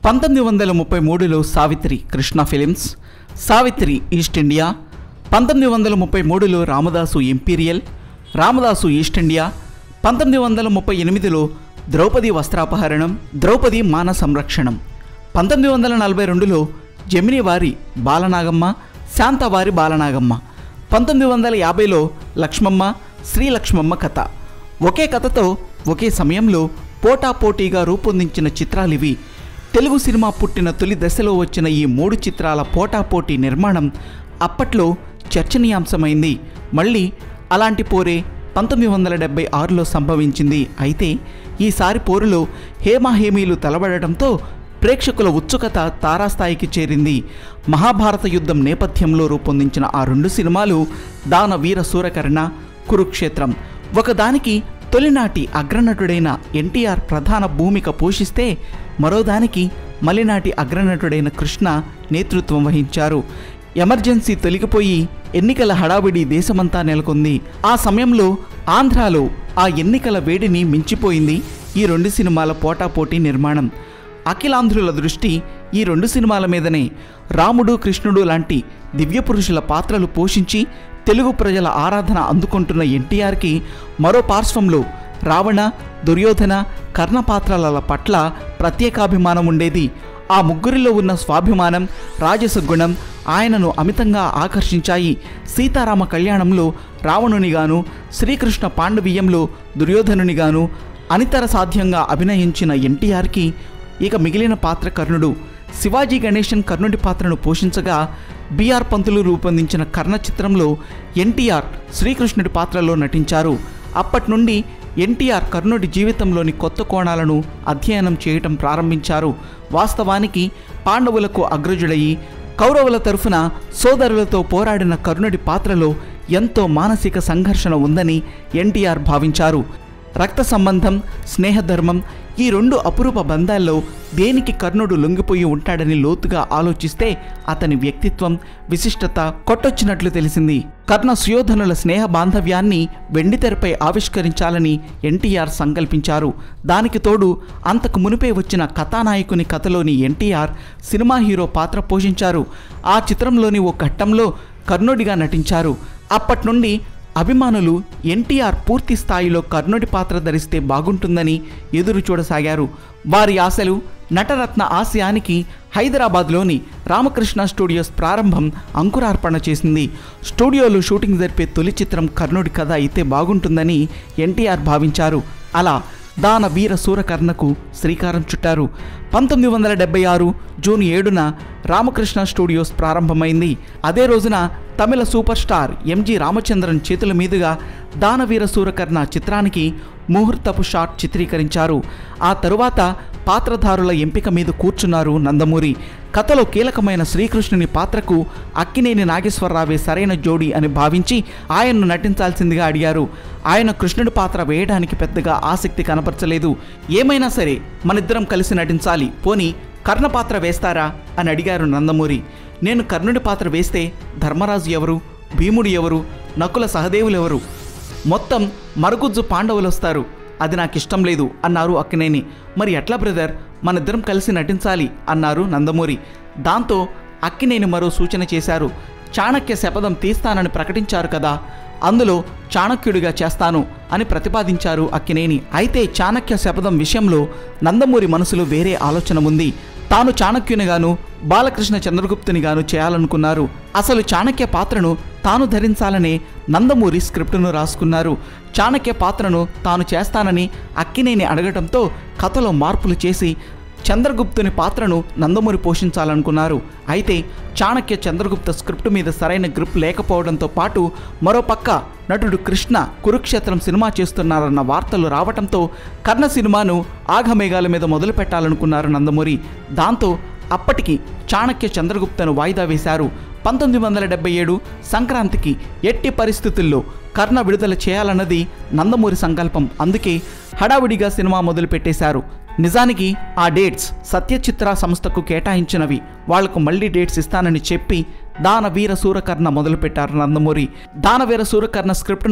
పంతొమ్మిది వందల ముప్పై మూడులో Savitri Krishna films Savitri East India పంతొమ్మిది వందల ముప్పై మూడులో Ramadasu imperial Ramadasu East India పంతొమ్మిది వందల ముప్పై ఎనిమిదిలో ద్రౌపది వస్త్రాపహరణం ద్రౌపది మాన సంరక్షణం పంతొమ్మిది వందల నలభై రెండులో జమిని వారి బాలనాగమ్మ శాంతవారి బాలనాగమ్మ పంతొమ్మిది వందల యాభైలో లక్ష్మమ్మ శ్రీ లక్ష్మమ్మ కథ ఒకే కథతో ఒకే సమయంలో పోటాపోటీగా రూపొందించిన చిత్రాలివి తెలుగు సినిమా పుట్టిన తొలి దశలో వచ్చిన ఈ మూడు చిత్రాల పోటాపోటీ నిర్మాణం అప్పట్లో చర్చనీయాంశమైంది మళ్ళీ అలాంటి పోరే పంతొమ్మిది వందల డెబ్బై ఆరులో సంభవించింది అయితే ఈసారి పోరులో హేమాహేమీలు తలబడటంతో ప్రేక్షకుల ఉత్సుకత తారాస్థాయికి చేరింది మహాభారత యుద్ధం నేపథ్యంలో రూపొందించిన ఆ రెండు సినిమాలు దాన వీర సూరకర్ణ కురుక్షేత్రం ఒకదానికి తొలినాటి అగ్రనటుడైన ఎన్టీఆర్ ప్రధాన భూమిక పోషిస్తే మరోదానికి మలినాటి అగ్రనటుడైన కృష్ణ నేతృత్వం వహించారు ఎమర్జెన్సీ తొలగిపోయి ఎన్నికల హడావిడి దేశమంతా నెలకొంది ఆ సమయంలో ఆంధ్రాలో ఆ ఎన్నికల వేడిని మించిపోయింది ఈ రెండు సినిమాల పోటాపోటీ నిర్మాణం అఖిలాంధ్రుల దృష్టి ఈ రెండు సినిమాల మీదనే రాముడు కృష్ణుడు లాంటి దివ్య పురుషుల పాత్రలు పోషించి తెలుగు ప్రజల ఆరాధన అందుకుంటున్న ఎన్టీఆర్కి మరో పార్శ్వంలో రావణ దుర్యోధన కర్ణ పాత్రల పట్ల ప్రత్యేకాభిమానం ఉండేది ఆ ముగ్గురిలో ఉన్న స్వాభిమానం రాజస గుణం ఆయనను అమితంగా ఆకర్షించాయి సీతారామ కళ్యాణంలో రావణునిగాను శ్రీకృష్ణ పాండవీయంలో దుర్యోధనునిగాను అనితర సాధ్యంగా అభినయించిన ఎన్టీఆర్కి ఇక మిగిలిన పాత్ర కర్ణుడు శివాజీ గణేశన్ కర్ణుడి పాత్రను పోషించగా బిఆర్ పంతులు రూపొందించిన కర్ణ చిత్రంలో ఎన్టీఆర్ శ్రీకృష్ణుడి పాత్రలో నటించారు అప్పటి నుండి ఎన్టీఆర్ కర్ణుడి జీవితంలోని కొత్త కోణాలను అధ్యయనం చేయటం ప్రారంభించారు వాస్తవానికి పాండవులకు అగ్రజుడయి కౌరవుల తరఫున సోదరులతో పోరాడిన కర్ణుడి పాత్రలో ఎంతో మానసిక సంఘర్షణ ఉందని ఎన్టీఆర్ భావించారు రక్త సంబంధం స్నేహధర్మం ఈ రెండు అపురూప బంధాల్లో దేనికి కర్ణుడు లొంగిపోయి ఉంటాడని లోతుగా ఆలోచిస్తే అతని వ్యక్తిత్వం విశిష్టత కొట్టొచ్చినట్లు తెలిసింది కర్ణ సుయోధనుల స్నేహ బాంధవ్యాన్ని వెండితెరపై ఆవిష్కరించాలని ఎన్టీఆర్ సంకల్పించారు దానికి తోడు అంతకు మునిపే వచ్చిన కథానాయకుని కథలోని ఎన్టీఆర్ సినిమా హీరో పాత్ర పోషించారు ఆ చిత్రంలోని ఓ ఘట్టంలో కర్ణుడిగా నటించారు అప్పటి నుండి అభిమానులు ఎన్టీఆర్ పూర్తి స్థాయిలో కర్ణుడి పాత్ర ధరిస్తే బాగుంటుందని ఎదురు చూడసాగారు వారి ఆశలు నటరత్న ఆశయానికి హైదరాబాద్లోని రామకృష్ణ స్టూడియోస్ ప్రారంభం అంకురార్పణ చేసింది స్టూడియోలో షూటింగ్ జరిపే తొలి చిత్రం కర్ణుడి కథ అయితే బాగుంటుందని ఎన్టీఆర్ భావించారు అలా దాన వీర సూరకర్ణకు శ్రీకారం చుట్టారు పంతొమ్మిది వందల డెబ్బై ఆరు జూన్ ఏడున రామకృష్ణ స్టూడియోస్ ప్రారంభమైంది అదే రోజున తమిళ సూపర్ స్టార్ ఎంజి రామచంద్రన్ చేతుల మీదుగా దానవీర సూరకర్ణ చిత్రానికి ముహూర్తపు షాట్ చిత్రీకరించారు ఆ తరువాత పాత్రధారుల ఎంపిక మీద కూర్చున్నారు నందమూరి కథలో కీలకమైన శ్రీకృష్ణుని పాత్రకు అక్కినేని నాగేశ్వరరావే సరైన జోడి అని భావించి ఆయన్ను నటించాల్సిందిగా అడిగారు ఆయన కృష్ణుడి పాత్ర వేయడానికి పెద్దగా ఆసక్తి కనపరచలేదు ఏమైనా సరే మనిద్దరం కలిసి నటించాలి పోని కర్ణ పాత్ర వేస్తారా అని అడిగారు నందమూరి నేను కర్ణుడి పాత్ర వేస్తే ధర్మరాజు ఎవరు భీముడు ఎవరు నకుల సహదేవులు ఎవరు మొత్తం మరుగుజ్జు పాండవులు వస్తారు అది నాకు ఇష్టం లేదు అన్నారు అక్కినేని మరి ఎట్లా బ్రదర్ మనిద్దరం కలిసి నటించాలి అన్నారు నందమూరి దాంతో అక్కినేని మరో సూచన చేశారు చాణక్య శపథం తీస్తానని ప్రకటించారు కదా అందులో చాణక్యుడిగా చేస్తాను అని ప్రతిపాదించారు అక్కినేని అయితే చాణక్య శపథం విషయంలో నందమూరి మనసులో వేరే ఆలోచన ఉంది తాను చాణక్యునిగాను బాలకృష్ణ చంద్రగుప్తునిగాను చేయాలనుకున్నారు అసలు చాణక్య పాత్రను తాను ధరించాలనే నందమూరి స్క్రిప్టును రాసుకున్నారు చాణక్య పాత్రను తాను చేస్తానని అక్కినేని అడగటంతో కథలో మార్పులు చేసి చంద్రగుప్తుని పాత్రను నందమూరి పోషించాలనుకున్నారు అయితే చాణక్య చంద్రగుప్త స్క్రిప్ట్ మీద సరైన గ్రిప్ లేకపోవడంతో పాటు మరోపక్క నటుడు కృష్ణ కురుక్షేత్రం సినిమా చేస్తున్నారన్న వార్తలు రావటంతో కర్ణ సినిమాను ఆఘమేఘాల మీద మొదలు పెట్టాలనుకున్నారు నందమూరి దాంతో అప్పటికి చాణక్య చంద్రగుప్తను వాయిదా వేశారు పంతొమ్మిది వందల డెబ్బై ఏడు సంక్రాంతికి ఎట్టి పరిస్థితుల్లో కర్ణ విడుదల చేయాలన్నది నందమూరి సంకల్పం అందుకే హడావిడిగా సినిమా మొదలు పెట్టేశారు నిజానికి ఆ డేట్స్ సత్యచిత్ర సంస్థకు కేటాయించినవి వాళ్లకు మళ్ళీ డేట్స్ ఇస్తానని చెప్పి దానవీర సూరకర్ణ మొదలుపెట్టారు నందమూరి దానవీర సూరకర్ణ స్క్రిప్ట్ను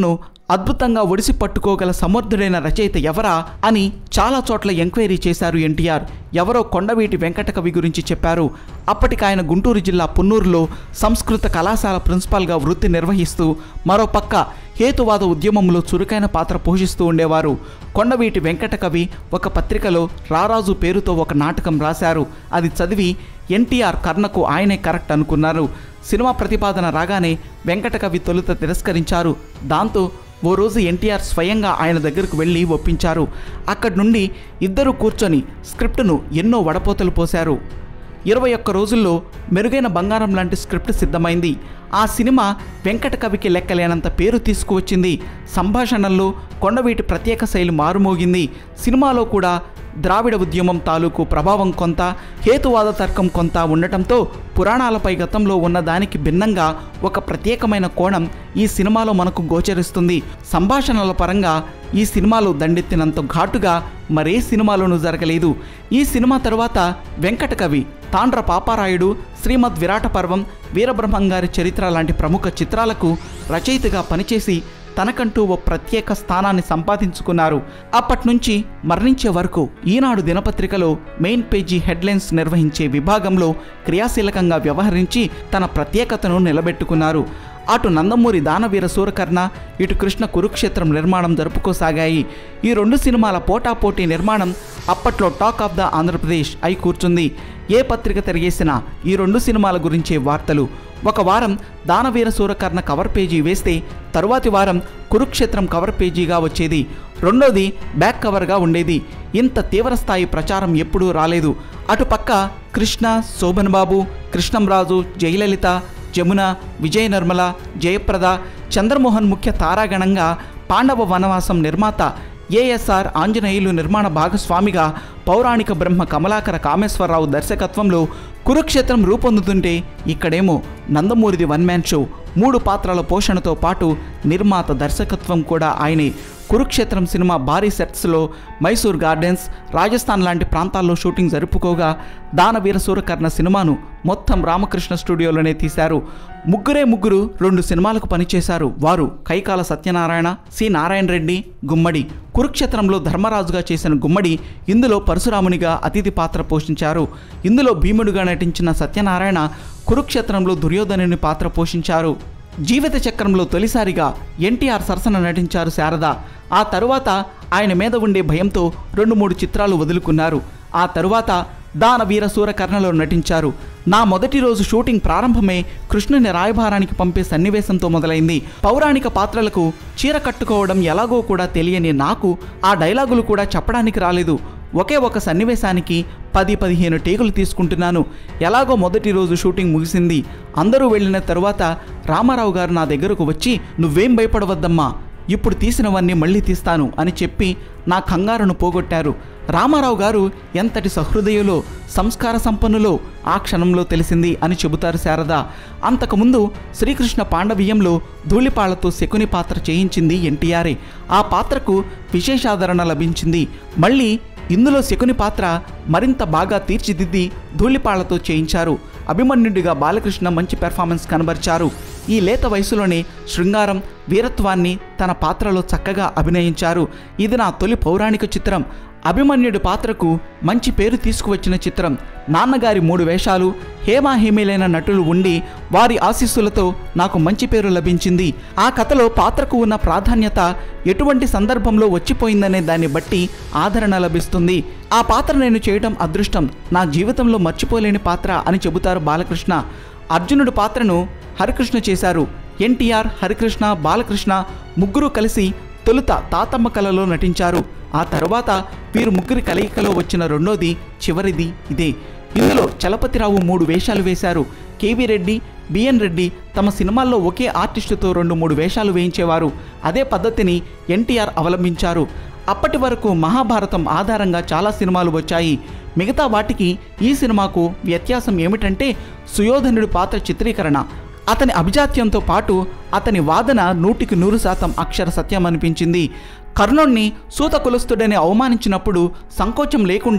అద్భుతంగా ఒడిసి పట్టుకోగల సమర్థుడైన రచయిత ఎవరా అని చాలా చోట్ల ఎంక్వైరీ చేశారు ఎన్టీఆర్ ఎవరో కొండవీటి వెంకటకవి గురించి చెప్పారు అప్పటికి ఆయన గుంటూరు జిల్లా పున్నూరులో సంస్కృత కళాశాల ప్రిన్సిపాల్గా వృత్తి నిర్వహిస్తూ మరో పక్క హేతువాద ఉద్యమంలో చురుకైన పాత్ర పోషిస్తూ ఉండేవారు కొండవీటి వెంకటకవి ఒక పత్రికలో రారాజు పేరుతో ఒక నాటకం రాశారు అది చదివి ఎన్టీఆర్ కర్ణకు ఆయనే కరెక్ట్ అనుకున్నారు సినిమా ప్రతిపాదన రాగానే వెంకటకవి తొలుత తిరస్కరించారు దాంతో ఓ రోజు ఎన్టీఆర్ స్వయంగా ఆయన దగ్గరకు వెళ్ళి ఒప్పించారు అక్కడి నుండి ఇద్దరు కూర్చొని స్క్రిప్టును ఎన్నో వడపోతలు పోశారు ఇరవై ఒక్క రోజుల్లో మెరుగైన బంగారం లాంటి స్క్రిప్ట్ సిద్ధమైంది ఆ సినిమా వెంకట కవికి లెక్కలేనంత పేరు తీసుకువచ్చింది సంభాషణల్లో కొండవీటి ప్రత్యేక శైలి మారుమోగింది సినిమాలో కూడా ద్రావిడ ఉద్యమం తాలూకు ప్రభావం కొంత హేతువాద తర్కం కొంత ఉండటంతో పురాణాలపై గతంలో ఉన్న దానికి భిన్నంగా ఒక ప్రత్యేకమైన కోణం ఈ సినిమాలో మనకు గోచరిస్తుంది సంభాషణల పరంగా ఈ సినిమాలో దండెత్తినంత ఘాటుగా మరే సినిమాలోనూ జరగలేదు ఈ సినిమా తరువాత వెంకటకవి తాండ్ర పాపారాయుడు శ్రీమద్ విరాట పర్వం వీరబ్రహ్మం గారి చరిత్ర లాంటి ప్రముఖ చిత్రాలకు రచయితగా పనిచేసి తనకంటూ ఓ ప్రత్యేక స్థానాన్ని సంపాదించుకున్నారు అప్పటి నుంచి మరణించే వరకు ఈనాడు దినపత్రికలో మెయిన్ పేజీ హెడ్లైన్స్ నిర్వహించే విభాగంలో క్రియాశీలకంగా వ్యవహరించి తన ప్రత్యేకతను నిలబెట్టుకున్నారు అటు నందమూరి దానవీర సూరకర్ణ ఇటు కృష్ణ కురుక్షేత్రం నిర్మాణం జరుపుకోసాగాయి ఈ రెండు సినిమాల పోటాపోటీ నిర్మాణం అప్పట్లో టాక్ ఆఫ్ ద ఆంధ్రప్రదేశ్ అయి కూర్చుంది ఏ పత్రిక తిరిగేసినా ఈ రెండు సినిమాల గురించే వార్తలు ఒక వారం దానవీర సూరకర్ణ కవర్ పేజీ వేస్తే తరువాతి వారం కురుక్షేత్రం కవర్ పేజీగా వచ్చేది రెండోది బ్యాక్ కవర్గా ఉండేది ఇంత తీవ్ర స్థాయి ప్రచారం ఎప్పుడూ రాలేదు అటుపక్క కృష్ణ శోభన్ బాబు కృష్ణంరాజు జయలలిత జమున విజయ నిర్మల జయప్రద చంద్రమోహన్ ముఖ్య తారాగణంగా పాండవ వనవాసం నిర్మాత ఏఎస్ఆర్ ఆంజనేయులు నిర్మాణ భాగస్వామిగా పౌరాణిక బ్రహ్మ కమలాకర కామేశ్వరరావు దర్శకత్వంలో కురుక్షేత్రం రూపొందుతుంటే ఇక్కడేమో నందమూరిది వన్ మ్యాన్ షో మూడు పాత్రల పోషణతో పాటు నిర్మాత దర్శకత్వం కూడా ఆయనే కురుక్షేత్రం సినిమా భారీ సెట్స్లో మైసూర్ గార్డెన్స్ రాజస్థాన్ లాంటి ప్రాంతాల్లో షూటింగ్ జరుపుకోగా దానవీర సూరకర్ణ సినిమాను మొత్తం రామకృష్ణ స్టూడియోలోనే తీశారు ముగ్గురే ముగ్గురు రెండు సినిమాలకు పనిచేశారు వారు కైకాల సత్యనారాయణ సి నారాయణ రెడ్డి గుమ్మడి కురుక్షేత్రంలో ధర్మరాజుగా చేసిన గుమ్మడి ఇందులో పరశురామునిగా అతిథి పాత్ర పోషించారు ఇందులో భీముడుగా నటించిన సత్యనారాయణ కురుక్షేత్రంలో దుర్యోధనుని పాత్ర పోషించారు జీవిత చక్రంలో తొలిసారిగా ఎన్టీఆర్ సరసన నటించారు శారద ఆ తరువాత ఆయన మీద ఉండే భయంతో రెండు మూడు చిత్రాలు వదులుకున్నారు ఆ తరువాత దానవీర సూరకర్ణలో నటించారు నా మొదటి రోజు షూటింగ్ ప్రారంభమే కృష్ణుని రాయభారానికి పంపే సన్నివేశంతో మొదలైంది పౌరాణిక పాత్రలకు చీర కట్టుకోవడం ఎలాగో కూడా తెలియని నాకు ఆ డైలాగులు కూడా చెప్పడానికి రాలేదు ఒకే ఒక సన్నివేశానికి పది పదిహేను టేకులు తీసుకుంటున్నాను ఎలాగో మొదటి రోజు షూటింగ్ ముగిసింది అందరూ వెళ్ళిన తరువాత రామారావు గారు నా దగ్గరకు వచ్చి నువ్వేం భయపడవద్దమ్మా ఇప్పుడు తీసినవన్నీ మళ్ళీ తీస్తాను అని చెప్పి నా కంగారును పోగొట్టారు రామారావు గారు ఎంతటి సహృదయులో సంస్కార సంపన్నులో ఆ క్షణంలో తెలిసింది అని చెబుతారు శారద అంతకుముందు శ్రీకృష్ణ పాండవీయంలో ధూళిపాళ్లతో శకుని పాత్ర చేయించింది ఎన్టీఆర్ఏ ఆ పాత్రకు విశేషాదరణ లభించింది మళ్ళీ ఇందులో శకుని పాత్ర మరింత బాగా తీర్చిదిద్ది ధూళిపాళ్లతో చేయించారు అభిమన్యుడిగా బాలకృష్ణ మంచి పెర్ఫార్మెన్స్ కనబరిచారు ఈ లేత వయసులోనే శృంగారం వీరత్వాన్ని తన పాత్రలో చక్కగా అభినయించారు ఇది నా తొలి పౌరాణిక చిత్రం అభిమన్యుడి పాత్రకు మంచి పేరు తీసుకువచ్చిన చిత్రం నాన్నగారి మూడు వేషాలు హేమాహేమీలైన నటులు ఉండి వారి ఆశీస్సులతో నాకు మంచి పేరు లభించింది ఆ కథలో పాత్రకు ఉన్న ప్రాధాన్యత ఎటువంటి సందర్భంలో వచ్చిపోయిందనే దాన్ని బట్టి ఆదరణ లభిస్తుంది ఆ పాత్ర నేను చేయడం అదృష్టం నా జీవితంలో మర్చిపోలేని పాత్ర అని చెబుతారు బాలకృష్ణ అర్జునుడి పాత్రను హరికృష్ణ చేశారు ఎన్టీఆర్ హరికృష్ణ బాలకృష్ణ ముగ్గురు కలిసి తొలుత తాతమ్మ కళలో నటించారు ఆ తరువాత వీరు ముగ్గురి కలయికలో వచ్చిన రెండోది చివరిది ఇదే ఇందులో చలపతిరావు మూడు వేషాలు వేశారు కేవీ రెడ్డి బిఎన్ రెడ్డి తమ సినిమాల్లో ఒకే ఆర్టిస్టుతో రెండు మూడు వేషాలు వేయించేవారు అదే పద్ధతిని ఎన్టీఆర్ అవలంబించారు అప్పటి వరకు మహాభారతం ఆధారంగా చాలా సినిమాలు వచ్చాయి మిగతా వాటికి ఈ సినిమాకు వ్యత్యాసం ఏమిటంటే సుయోధనుడి పాత్ర చిత్రీకరణ అతని అభిజాత్యంతో పాటు అతని వాదన నూటికి నూరు శాతం అక్షర సత్యం అనిపించింది కర్ణుణ్ణి సూత కులస్తుడని అవమానించినప్పుడు సంకోచం లేకుండా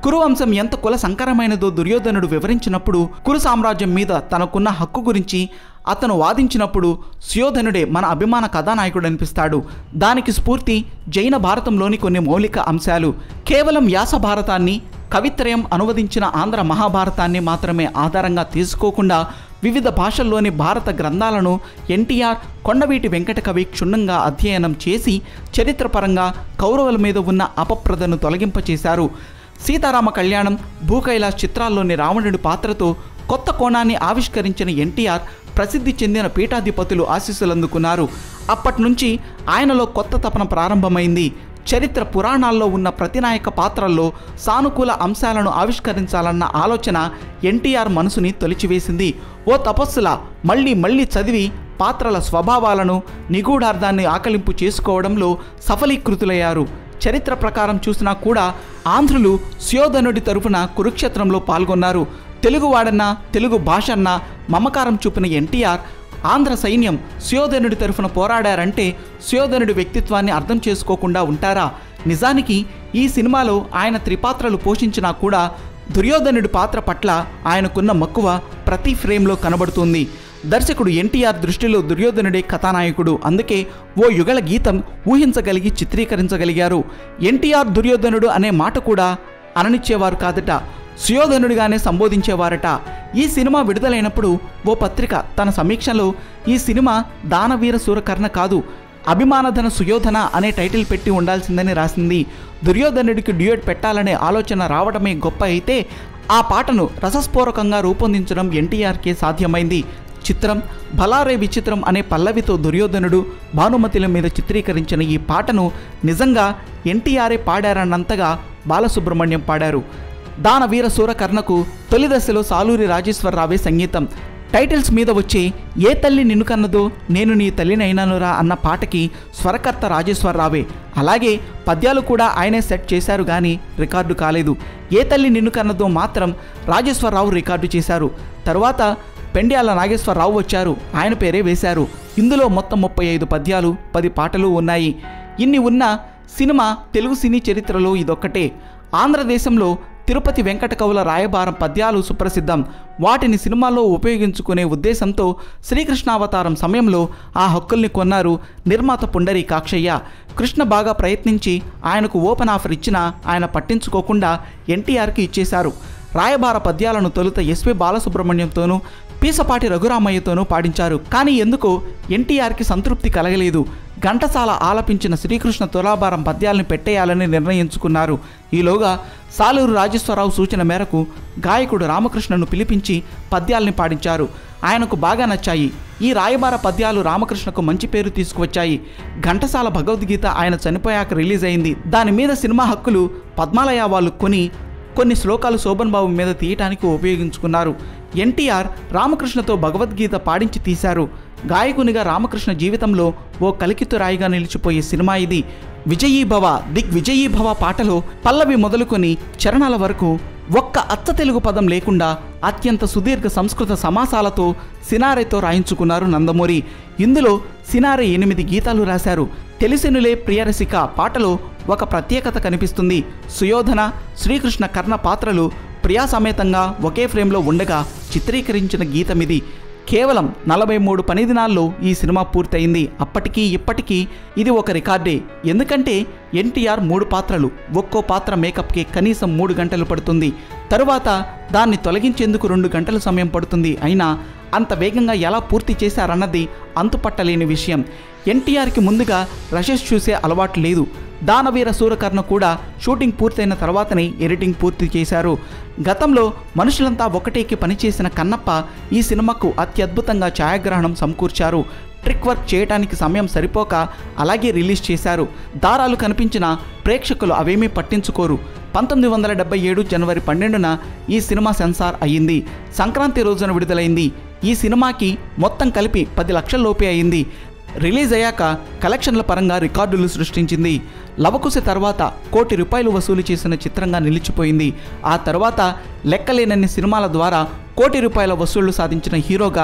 కురు వంశం ఎంత కుల సంకరమైనదో దుర్యోధనుడు వివరించినప్పుడు కురు సామ్రాజ్యం మీద తనకున్న హక్కు గురించి అతను వాదించినప్పుడు సుయోధనుడే మన అభిమాన కథానాయకుడు అనిపిస్తాడు దానికి స్ఫూర్తి జైన భారతంలోని కొన్ని మౌలిక అంశాలు కేవలం వ్యాస భారతాన్ని కవిత్రయం అనువదించిన ఆంధ్ర మహాభారతాన్ని మాత్రమే ఆధారంగా తీసుకోకుండా వివిధ భాషల్లోని భారత గ్రంథాలను ఎన్టీఆర్ కొండవీటి వెంకట కవి క్షుణ్ణంగా అధ్యయనం చేసి చరిత్రపరంగా కౌరవుల మీద ఉన్న అపప్రదను తొలగింపచేశారు సీతారామ కళ్యాణం భూకైలాస్ చిత్రాల్లోని రావణుడి పాత్రతో కొత్త కోణాన్ని ఆవిష్కరించిన ఎన్టీఆర్ ప్రసిద్ధి చెందిన పీఠాధిపతులు ఆశీస్సులు అందుకున్నారు అప్పటి నుంచి ఆయనలో కొత్త తపన ప్రారంభమైంది చరిత్ర పురాణాల్లో ఉన్న ప్రతినాయక పాత్రల్లో సానుకూల అంశాలను ఆవిష్కరించాలన్న ఆలోచన ఎన్టీఆర్ మనసుని తొలిచివేసింది ఓ తపస్సులా మళ్ళీ మళ్ళీ చదివి పాత్రల స్వభావాలను నిగూఢార్థాన్ని ఆకలింపు చేసుకోవడంలో సఫలీకృతులయ్యారు చరిత్ర ప్రకారం చూసినా కూడా ఆంధ్రులు సుయోధనుడి తరపున కురుక్షేత్రంలో పాల్గొన్నారు తెలుగువాడన్నా తెలుగు భాషన్నా మమకారం చూపిన ఎన్టీఆర్ ఆంధ్ర సైన్యం సుయోధనుడి తరఫున పోరాడారంటే సుయోధనుడి వ్యక్తిత్వాన్ని అర్థం చేసుకోకుండా ఉంటారా నిజానికి ఈ సినిమాలో ఆయన త్రిపాత్రలు పోషించినా కూడా దుర్యోధనుడి పాత్ర పట్ల ఆయనకున్న మక్కువ ప్రతి ఫ్రేమ్లో కనబడుతుంది దర్శకుడు ఎన్టీఆర్ దృష్టిలో దుర్యోధనుడే కథానాయకుడు అందుకే ఓ యుగళ గీతం ఊహించగలిగి చిత్రీకరించగలిగారు ఎన్టీఆర్ దుర్యోధనుడు అనే మాట కూడా అననిచ్చేవారు కాదట సుయోధనుడిగానే సంబోధించేవారట ఈ సినిమా విడుదలైనప్పుడు ఓ పత్రిక తన సమీక్షలో ఈ సినిమా దానవీర సూరకర్ణ కాదు అభిమానధన సుయోధన అనే టైటిల్ పెట్టి ఉండాల్సిందని రాసింది దుర్యోధనుడికి డ్యూయట్ పెట్టాలనే ఆలోచన రావడమే గొప్ప అయితే ఆ పాటను రసస్ఫూరకంగా రూపొందించడం ఎన్టీఆర్కే సాధ్యమైంది చిత్రం భలారే విచిత్రం అనే పల్లవితో దుర్యోధనుడు భానుమతిల మీద చిత్రీకరించిన ఈ పాటను నిజంగా ఎన్టీఆరే పాడారన్నంతగా బాలసుబ్రహ్మణ్యం పాడారు దానవీర సూరకర్ణకు తొలి దశలో సాలూరి రాజేశ్వరరావే సంగీతం టైటిల్స్ మీద వచ్చే ఏ తల్లి నిన్ను కన్నదో నేను నీ తల్లినైనానురా అన్న పాటకి స్వరకర్త రాజేశ్వరరావే అలాగే పద్యాలు కూడా ఆయనే సెట్ చేశారు కానీ రికార్డు కాలేదు ఏ తల్లి నిన్ను కన్నదో మాత్రం రాజేశ్వరరావు రికార్డు చేశారు తర్వాత పెండ్యాల నాగేశ్వరరావు వచ్చారు ఆయన పేరే వేశారు ఇందులో మొత్తం ముప్పై ఐదు పద్యాలు పది పాటలు ఉన్నాయి ఇన్ని ఉన్న సినిమా తెలుగు సినీ చరిత్రలో ఇదొక్కటే ఆంధ్రదేశంలో తిరుపతి వెంకట కవుల రాయబారం పద్యాలు సుప్రసిద్ధం వాటిని సినిమాలో ఉపయోగించుకునే ఉద్దేశంతో శ్రీకృష్ణావతారం సమయంలో ఆ హక్కుల్ని కొన్నారు నిర్మాత పుండరి కాక్షయ్య కృష్ణ బాగా ప్రయత్నించి ఆయనకు ఓపెన్ ఆఫర్ ఇచ్చినా ఆయన పట్టించుకోకుండా ఎన్టీఆర్కి ఇచ్చేశారు రాయబార పద్యాలను తొలుత ఎస్వి బాలసుబ్రహ్మణ్యంతోనూ పీసపాటి రఘురామయ్యతోనూ పాడించారు కానీ ఎందుకో ఎన్టీఆర్కి సంతృప్తి కలగలేదు ఘంటసాల ఆలపించిన శ్రీకృష్ణ తులాభారం పద్యాలను పెట్టేయాలని నిర్ణయించుకున్నారు ఈలోగా సాలూరు రాజేశ్వరరావు సూచన మేరకు గాయకుడు రామకృష్ణను పిలిపించి పద్యాల్ని పాడించారు ఆయనకు బాగా నచ్చాయి ఈ రాయబార పద్యాలు రామకృష్ణకు మంచి పేరు తీసుకువచ్చాయి ఘంటసాల భగవద్గీత ఆయన చనిపోయాక రిలీజ్ అయింది దాని మీద సినిమా హక్కులు పద్మాలయ వాళ్ళు కొని కొన్ని శ్లోకాలు శోభన్ బాబు మీద తీయటానికి ఉపయోగించుకున్నారు ఎన్టీఆర్ రామకృష్ణతో భగవద్గీత పాడించి తీశారు గాయకునిగా రామకృష్ణ జీవితంలో ఓ కలికితు రాయిగా నిలిచిపోయే సినిమా ఇది విజయీభవ దిగ్ విజయీభవ పాటలో పల్లవి మొదలుకొని చరణాల వరకు ఒక్క అచ్చ తెలుగు పదం లేకుండా అత్యంత సుదీర్ఘ సంస్కృత సమాసాలతో సినారెతో రాయించుకున్నారు నందమూరి ఇందులో సినారె ఎనిమిది గీతాలు రాశారు తెలిసెనులే ప్రియరసిక పాటలో ఒక ప్రత్యేకత కనిపిస్తుంది సుయోధన శ్రీకృష్ణ కర్ణ పాత్రలు ప్రియా సమేతంగా ఒకే ఫ్రేమ్లో ఉండగా చిత్రీకరించిన గీతమిది కేవలం నలభై మూడు పని దినాల్లో ఈ సినిమా పూర్తయింది అప్పటికీ ఇప్పటికీ ఇది ఒక రికార్డే ఎందుకంటే ఎన్టీఆర్ మూడు పాత్రలు ఒక్కో పాత్ర మేకప్కి కనీసం మూడు గంటలు పడుతుంది తరువాత దాన్ని తొలగించేందుకు రెండు గంటల సమయం పడుతుంది అయినా అంత వేగంగా ఎలా పూర్తి చేశారన్నది అంతుపట్టలేని విషయం ఎన్టీఆర్కి ముందుగా రషెస్ చూసే అలవాటు లేదు దానవీర సూరకర్ణ కూడా షూటింగ్ పూర్తయిన తర్వాతనే ఎడిటింగ్ పూర్తి చేశారు గతంలో మనుషులంతా ఒకటేకి పనిచేసిన కన్నప్ప ఈ సినిమాకు అత్యద్భుతంగా ఛాయాగ్రహణం సమకూర్చారు ట్రిక్ వర్క్ చేయడానికి సమయం సరిపోక అలాగే రిలీజ్ చేశారు దారాలు కనిపించిన ప్రేక్షకులు అవేమీ పట్టించుకోరు పంతొమ్మిది వందల డెబ్బై ఏడు జనవరి పన్నెండున ఈ సినిమా సెన్సార్ అయ్యింది సంక్రాంతి రోజున విడుదలైంది ఈ సినిమాకి మొత్తం కలిపి పది లక్షల లోపే అయింది రిలీజ్ అయ్యాక కలెక్షన్ల పరంగా రికార్డులు సృష్టించింది లవకుశ తర్వాత కోటి రూపాయలు వసూలు చేసిన చిత్రంగా నిలిచిపోయింది ఆ తర్వాత లెక్కలేనన్ని సినిమాల ద్వారా కోటి రూపాయల వసూళ్లు సాధించిన హీరోగా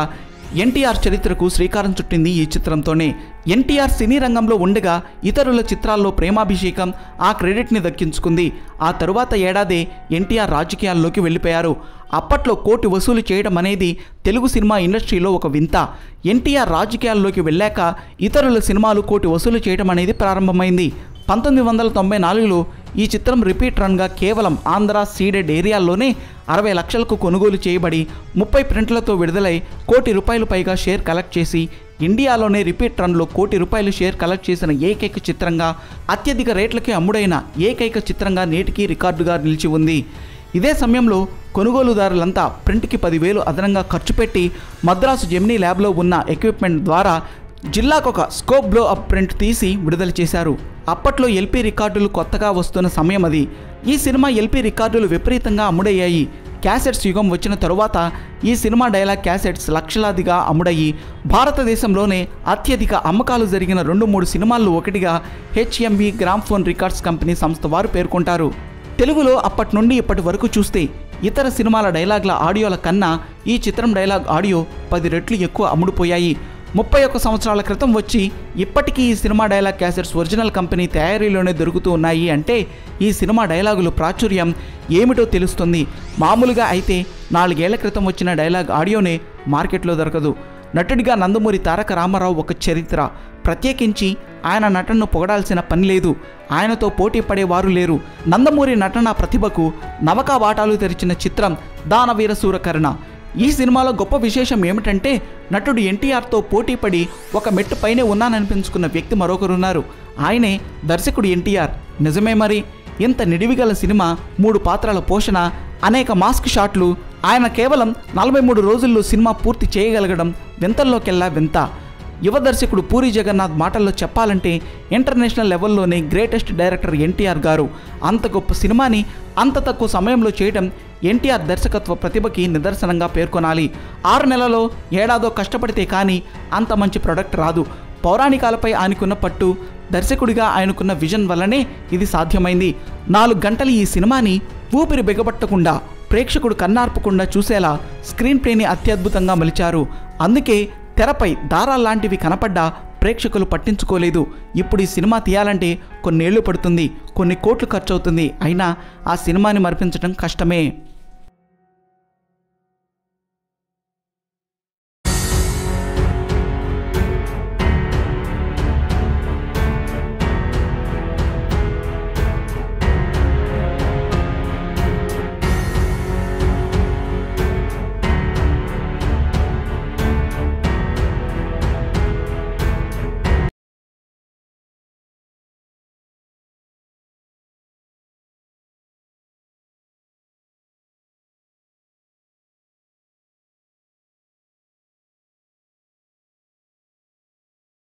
ఎన్టీఆర్ చరిత్రకు శ్రీకారం చుట్టింది ఈ చిత్రంతోనే ఎన్టీఆర్ సినీ రంగంలో ఉండగా ఇతరుల చిత్రాల్లో ప్రేమాభిషేకం ఆ క్రెడిట్ని దక్కించుకుంది ఆ తరువాత ఏడాదే ఎన్టీఆర్ రాజకీయాల్లోకి వెళ్ళిపోయారు అప్పట్లో కోటి వసూలు చేయడం అనేది తెలుగు సినిమా ఇండస్ట్రీలో ఒక వింత ఎన్టీఆర్ రాజకీయాల్లోకి వెళ్ళాక ఇతరుల సినిమాలు కోటి వసూలు చేయడం అనేది ప్రారంభమైంది పంతొమ్మిది వందల తొంభై నాలుగులో ఈ చిత్రం రిపీట్ రన్గా కేవలం ఆంధ్ర సీడెడ్ ఏరియాల్లోనే అరవై లక్షలకు కొనుగోలు చేయబడి ముప్పై ప్రింట్లతో విడుదలై కోటి రూపాయలు పైగా షేర్ కలెక్ట్ చేసి ఇండియాలోనే రిపీట్ రన్లో కోటి రూపాయలు షేర్ కలెక్ట్ చేసిన ఏకైక చిత్రంగా అత్యధిక రేట్లకే అమ్ముడైన ఏకైక చిత్రంగా నేటికి రికార్డుగా నిలిచి ఉంది ఇదే సమయంలో కొనుగోలుదారులంతా ప్రింట్కి పదివేలు అదనంగా ఖర్చు పెట్టి మద్రాసు జెమినీ ల్యాబ్లో ఉన్న ఎక్విప్మెంట్ ద్వారా జిల్లాకు ఒక స్కోప్ బ్లో అప్ ప్రింట్ తీసి విడుదల చేశారు అప్పట్లో ఎల్పీ రికార్డులు కొత్తగా వస్తున్న సమయం అది ఈ సినిమా ఎల్పీ రికార్డులు విపరీతంగా అమ్ముడయ్యాయి క్యాసెట్స్ యుగం వచ్చిన తరువాత ఈ సినిమా డైలాగ్ క్యాసెట్స్ లక్షలాదిగా అమ్ముడయ్యి భారతదేశంలోనే అత్యధిక అమ్మకాలు జరిగిన రెండు మూడు సినిమాల్లో ఒకటిగా హెచ్ఎంవి గ్రామ్ఫోన్ రికార్డ్స్ కంపెనీ సంస్థ వారు పేర్కొంటారు తెలుగులో అప్పటి నుండి ఇప్పటి వరకు చూస్తే ఇతర సినిమాల డైలాగ్ల ఆడియోల కన్నా ఈ చిత్రం డైలాగ్ ఆడియో పది రెట్లు ఎక్కువ అమ్ముడుపోయాయి ముప్పై ఒక్క సంవత్సరాల క్రితం వచ్చి ఇప్పటికీ ఈ cinema dialogue cassettes original company తయారీలోనే దొరుకుతూ ఉన్నాయి అంటే ఈ సినిమా డైలాగులు ప్రాచుర్యం ఏమిటో తెలుస్తుంది మామూలుగా అయితే నాలుగేళ్ల క్రితం వచ్చిన డైలాగ్ ఆడియోనే మార్కెట్లో దొరకదు నటుడిగా నందమూరి తారక రామారావు ఒక చరిత్ర ప్రత్యేకించి ఆయన నటనను పొగడాల్సిన పని లేదు ఆయనతో పోటీ పడేవారు లేరు నందమూరి నటన ప్రతిభకు నవకా వాటాలు తెరిచిన చిత్రం దానవీర సూరకర్ణ ఈ సినిమాలో గొప్ప విశేషం ఏమిటంటే నటుడు ఎన్టీఆర్తో పోటీపడి ఒక మెట్టు పైనే ఉన్నాననిపించుకున్న వ్యక్తి మరొకరున్నారు ఆయనే దర్శకుడు ఎన్టీఆర్ నిజమే మరి ఇంత నిడివిగల సినిమా మూడు పాత్రల పోషణ అనేక మాస్క్ షాట్లు ఆయన కేవలం నలభై మూడు రోజుల్లో సినిమా పూర్తి చేయగలగడం వింతల్లోకెల్లా వింత యువ దర్శకుడు పూరి జగన్నాథ్ మాటల్లో చెప్పాలంటే ఇంటర్నేషనల్ లెవెల్లోనే గ్రేటెస్ట్ డైరెక్టర్ ఎన్టీఆర్ గారు అంత గొప్ప సినిమాని అంత తక్కువ సమయంలో చేయడం ఎన్టీఆర్ దర్శకత్వ ప్రతిభకి నిదర్శనంగా పేర్కొనాలి ఆరు నెలలో ఏడాదో కష్టపడితే కానీ అంత మంచి ప్రొడక్ట్ రాదు పౌరాణికాలపై ఆయనకున్న పట్టు దర్శకుడిగా ఆయనకున్న విజన్ వల్లనే ఇది సాధ్యమైంది నాలుగు గంటలు ఈ సినిమాని ఊపిరి బిగబట్టకుండా ప్రేక్షకుడు కన్నార్పకుండా చూసేలా స్క్రీన్ ప్లేని అత్యద్భుతంగా మలిచారు అందుకే తెరపై దారాల్లాంటివి కనపడ్డా ప్రేక్షకులు పట్టించుకోలేదు ఇప్పుడు ఈ సినిమా తీయాలంటే కొన్నేళ్లు పడుతుంది కొన్ని కోట్లు ఖర్చు అవుతుంది అయినా ఆ సినిమాని మరిపించడం కష్టమే